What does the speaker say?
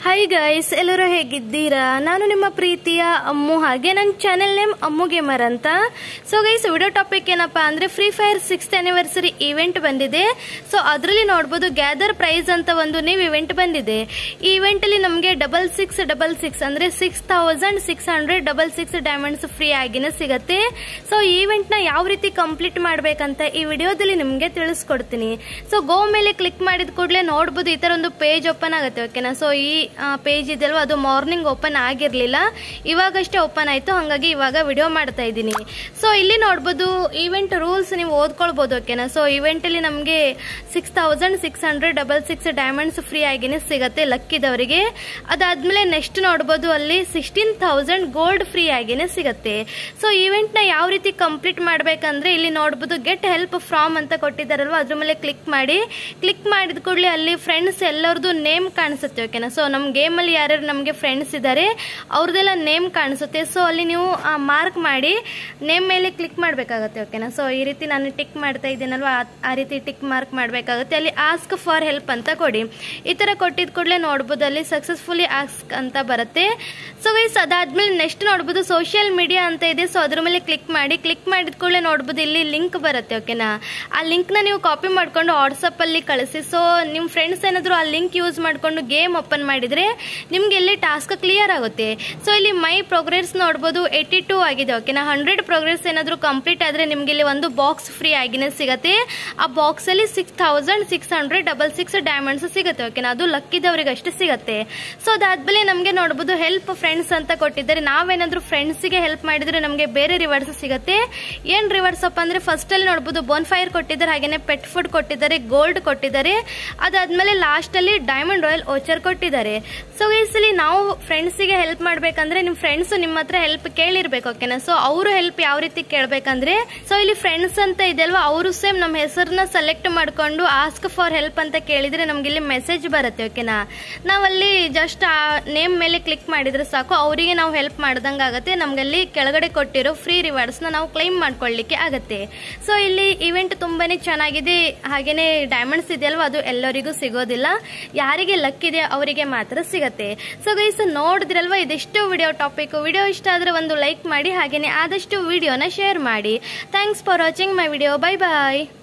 hi guys ಎಲ್ಲರೂ ಹೇಗಿದ್ದೀರಾ ನಾನು ನಿಮ್ಮ ಪ್ರೀತಿಯ ಅಮ್ಮು ಹಾಗೆ ನನ್ನ ಚಾನೆಲ್ ನೇಮ್ ಅಮ್ಮು ಗೇಮರ್ ಅಂತ ಸೊ ಗೈಸ್ ವಿಡಿಯೋ ಟಾಪಿಕ್ ಏನಪ್ಪಾ ಅಂದ್ರೆ free fire sixth anniversary event ಬಂದಿದೆ ಸೊ ಅದರಲ್ಲಿ ನೋಡ್ಬೋದು ಗ್ಯಾದರ್ ಪ್ರೈಸ್ ಅಂತ ಒಂದು ನೀವು ಇವೆಂಟ್ ಬಂದಿದೆ ಈ ಇವೆಂಟ್ ಅಲ್ಲಿ ನಮಗೆ ಡಬಲ್ ಸಿಕ್ಸ್ ಡಬಲ್ ಸಿಕ್ಸ್ ಅಂದ್ರೆ six thousand six hundred double six diamonds free ಆಗಿನೇ ಸಿಗತ್ತೆ ಸೊ ಈ ಇವೆಂಟ್ ನ ಯಾವ ರೀತಿ ಕಂಪ್ಲೀಟ್ ಮಾಡ್ಬೇಕಂತ ಈ ವಿಡಿಯೋದಲ್ಲಿ ನಿಮಗೆ ತಿಳಿಸ್ಕೊಡ್ತೀನಿ ಸೊ ಗೋ ಮೇಲೆ ಕ್ಲಿಕ್ ಮಾಡಿದ ಕೂಡಲೇ ನೋಡ್ಬೋದು ಈ ತರ ಒಂದು ಪೇಜ್ ಓಪನ್ ಆಗುತ್ತೆ ಓಕೆನಾ ಸೊ ಈ ಪೇಜ್ ಇದೆಯಲ್ವ ಅದು ಮಾರ್ನಿಂಗ್ ಓಪನ್ ಆಗಿರ್ಲಿಲ್ಲ ಇವಾಗಷ್ಟೇ ಓಪನ್ ಆಯ್ತು ಹಾಗಾಗಿ ಇವಾಗ ವಿಡಿಯೋ ಮಾಡ್ತಾ ಇದ್ದೀನಿ ಸೊ ಇಲ್ಲಿ ನೋಡ್ಬೋದು ಇವೆಂಟ್ ರೂಲ್ಸ್ ನೀವು ಓದ್ಕೊಳ್ಬೋದು ಓಕೆನಾ ಸೊ ಇವೆಂಟ್ ಅಲ್ಲಿ ನಮಗೆ six thousand six hundred double six diamonds free ಆಗಿನೇ ಸಿಗತ್ತೆ ಲಕ್ಕಿದವರಿಗೆ ಅದಾದ್ಮೇಲೆ ನೆಕ್ಸ್ಟ್ ನೋಡ್ಬೋದು ಅಲ್ಲಿ ಸಿಕ್ಸ್ಟೀನ್ ತೌಸಂಡ್ ಗೋಲ್ಡ್ ಫ್ರೀ ಆಗಿನೇ ಸಿಗತ್ತೆ ಸೊ ಇವೆಂಟ್ ನ ಯಾವ ರೀತಿ ಕಂಪ್ಲೀಟ್ ಮಾಡ್ಬೇಕಂದ್ರೆ ಇಲ್ಲಿ ನೋಡ್ಬೋದು ಗೆಟ್ ಹೆಲ್ಪ್ ಫ್ರಾಮ್ ಅಂತ ಕೊಟ್ಟಿದ್ದಾರಲ್ವಾ ಅದ್ರ ಮೇಲೆ ಕ್ಲಿಕ್ ಮಾಡಿ ಕ್ಲಿಕ್ ಮಾಡಿದ ಕೂಡಲೇ ಅಲ್ಲಿ ಫ್ರೆಂಡ್ಸ್ ಎಲ್ಲರದು ನೇಮ್ ಕಾಣಿಸುತ್ತೆ ಓಕೆನಾ ಸೊ ನಮ್ಮ ಗೇಮಲ್ಲಿ ಯಾರ್ಯಾರು ನಮಗೆ ಫ್ರೆಂಡ್ಸ್ ಇದ್ದಾರೆ ಅವ್ರದ್ದೆಲ್ಲ ನೇಮ್ ಕಾಣಿಸುತ್ತೆ ಸೊ ಅಲ್ಲಿ ನೀವು ಮಾರ್ಕ್ ಮಾಡಿ ನೇಮ್ ಮೇಲೆ ಕ್ಲಿಕ್ ಮಾಡಬೇಕಾಗತ್ತೆ ಓಕೆನಾ ಸೊ ಈ ರೀತಿ ನಾನು ಟಿಕ್ ಮಾಡ್ತಾ ಇದ್ದೀನಲ್ವಾ ಆ- ಆ ರೀತಿ ಟಿಕ್ ಮಾರ್ಕ್ ಮಾಡಬೇಕಾಗುತ್ತೆ ಅಲ್ಲಿ ಆಸ್ಕ್ ಫಾರ್ ಹೆಲ್ಪ್ ಅಂತ ಕೊಡಿ ಈ ಥರ ಕೊಟ್ಟಿದ ಕೂಡಲೇ ನೋಡ್ಬೋದು ಅಲ್ಲಿ ಸಕ್ಸಸ್ಫುಲಿ ಆಸ್ಕ್ ಅಂತ ಬರುತ್ತೆ ಸೊ ಗೈಸ್ ಅದಾದ್ಮೇಲೆ ನೆಕ್ಸ್ಟ್ ನೋಡ್ಬೋದು ಸೋಷಿಯಲ್ ಮೀಡಿಯಾ ಅಂತ ಇದೆ ಸೊ ಅದ್ರ ಮೇಲೆ ಕ್ಲಿಕ್ ಮಾಡಿ ಕ್ಲಿಕ್ ಮಾಡಿದ ಕೂಡಲೇ ನೋಡ್ಬೋದು ಇಲ್ಲಿ ಲಿಂಕ್ ಬರುತ್ತೆ ಓಕೆನಾ ಆ ಲಿಂಕ್ನ ನೀವು ಕಾಪಿ ಮಾಡ್ಕೊಂಡು ವಾಟ್ಸಪ್ ಅಲ್ಲಿ ಕಳಿಸಿ ಸೊ ನಿಮ್ಮ ಫ್ರೆಂಡ್ಸ್ ಏನಾದರೂ ಆ ಲಿಂಕ್ ಯೂಸ್ ಮಾಡ್ಕೊಂಡು ಗೇಮ್ ಓಪನ್ ಮಾಡಿದ್ರೆ ನಿಮ್ಗೆ ಇಲ್ಲಿ ಟಾಸ್ಕ್ ಕ್ಲಿಯರ್ ಆಗುತ್ತೆ ಸೊ ಇಲ್ಲಿ ಮೈ ಪ್ರೋಗ್ರೆಸ್ ನೋಡ್ಬೋದು ಏಯ್ಟಿ ಟೂ ಆಗಿದೆ ಓಕೆನಾ ಹಂಡ್ರೆಡ್ ಪ್ರೋಗ್ರೆಸ್ ಏನಾದರೂ ಕಂಪ್ಲೀಟ್ ಆದರೆ ನಿಮ್ಗೆ ಇಲ್ಲಿ ಒಂದು ಬಾಕ್ಸ್ ಫ್ರೀ ಆಗಿನೇ ಸಿಗತ್ತೆ ಆ ಬಾಕ್ಸ್ ಅಲ್ಲಿ six thousand six hundred double six diamonds ಸಿಗುತ್ತೆ ಓಕೆನಾ ಅದು ಲಕ್ಕಿದವರಿಗೆ ಅಷ್ಟೇ ಸಿಗತ್ತೆ ಸೊ ಅದಾದ್ಮೇಲೆ ನಮಗೆ ನೋಡ್ಬೋದು ಹೆಲ್ಪ್ ಫ್ರೆಂಡ್ಸ್ ಅಂತ ಕೊಟ್ಟಿದ್ದಾರೆ ನಾವೇನಾದ್ರೂ ಫ್ರೆಂಡ್ಸಿಗೆ ಹೆಲ್ಪ್ ಮಾಡಿದ್ರೆ ನಮಗೆ ಬೇರೆ ರಿವಾರ್ಡ್ಸ್ ಸಿಗತ್ತೆ ಏನ್ ರಿವಾರ್ಡ್ಸ್ ಅಪ್ಪ ಅಂದ್ರೆ ಫಸ್ಟ್ ಅಲ್ಲಿ ನೋಡ್ಬೋದು ಬೋನ್ ಫೈರ್ ಕೊಟ್ಟಿದ್ದಾರೆ ಹಾಗೇನೆ ಪೆಟ್ ಫುಡ್ ಕೊಟ್ಟಿದ್ದಾರೆ ಗೋಲ್ಡ್ ಕೊಟ್ಟಿದ್ದಾರೆ ಅದಾದ್ಮೇಲೆ ಲಾಸ್ಟ್ ಅಲ್ಲಿ ಡೈಮಂಡ್ ರಾಯಲ್ ಓಚರ್ ಕೊಟ್ಟಿದ್ದಾರೆ ಸೊ ಇಲ್ಲಿ ನಾವು ಫ್ರೆಂಡ್ಸಿಗೆ ಹೆಲ್ಪ್ ಮಾಡ್ಬೇಕಂದ್ರೆ ನಿಮ್ ಫ್ರೆಂಡ್ಸ್ ನಿಮ್ಮ ಹತ್ರ ಹೆಲ್ಪ್ ಕೇಳಿರ್ಬೇಕು ಓಕೆನಾ ಸೊ ಅವರು ಹೆಲ್ಪ್ ಯಾವ ರೀತಿ ಕೇಳ್ಬೇಕಂದ್ರೆ ಸೊ ಇಲ್ಲಿ ಫ್ರೆಂಡ್ಸ್ ಅಂತ ಇದೆಯಲ್ವಾ ಅವರು ಸೇಮ್ ನಮ್ಮ ಹೆಸರನ್ನ ಸೆಲೆಕ್ಟ್ ಮಾಡ್ಕೊಂಡು ಆಸ್ಕ್ ಫಾರ್ ಹೆಲ್ಪ್ ಅಂತ ಕೇಳಿದ್ರೆ ನಮ್ಗೆ ಇಲ್ಲಿ ಮೆಸೇಜ್ ಬರುತ್ತೆ ಓಕೆನಾ ನಾವಲ್ಲಿ ಜಸ್ಟ್ ಆ ನೇಮ್ ಮೇಲೆ ಕ್ಲಿಕ್ ಮಾಡಿದ್ರೆ ಸಾಕು ಅವರಿಗೆ ನಾವು ಹೆಲ್ಪ್ ಮಾಡ್ದಂಗೆ ಆಗುತ್ತೆ ನಮ್ಗಲ್ಲಿ ಕೆಳಗಡೆ ಕೊಟ್ಟಿರೋ ಫ್ರೀ ರಿವಾರ್ಡ್ಸ್ನ ನಾವು ಕ್ಲೈಮ್ ಮಾಡ್ಕೊಳ್ಳಿಕ್ಕೆ ಆಗತ್ತೆ ಸೊ ಇಲ್ಲಿ ಇವೆಂಟ್ ತುಂಬಾನೇ ಚೆನ್ನಾಗಿದೆ ಹಾಗೇನೆ ಡೈಮಂಡ್ಸ್ ಇದೆಯಲ್ವಾ ಅದು ಎಲ್ಲರಿಗೂ ಸಿಗೋದಿಲ್ಲ ಯಾರಿಗೆ ಲಕ್ ಇದೆ ಅವರಿಗೆ ಮಾತ್ರ ಸಿಗತ್ತೆ ಸೊ ಗೈಸ್ ನೋಡಿದ್ರಲ್ವಾ ಇದಿಷ್ಟು ವಿಡಿಯೋ ಟಾಪಿಕ್ ವಿಡಿಯೋ ಇಷ್ಟ ಆದ್ರೆ ಒಂದು ಲೈಕ್ ಮಾಡಿ ಹಾಗೇನೆ ಆದಷ್ಟು ವಿಡಿಯೋನ ಶೇರ್ ಮಾಡಿ thanks for watching my video bye bye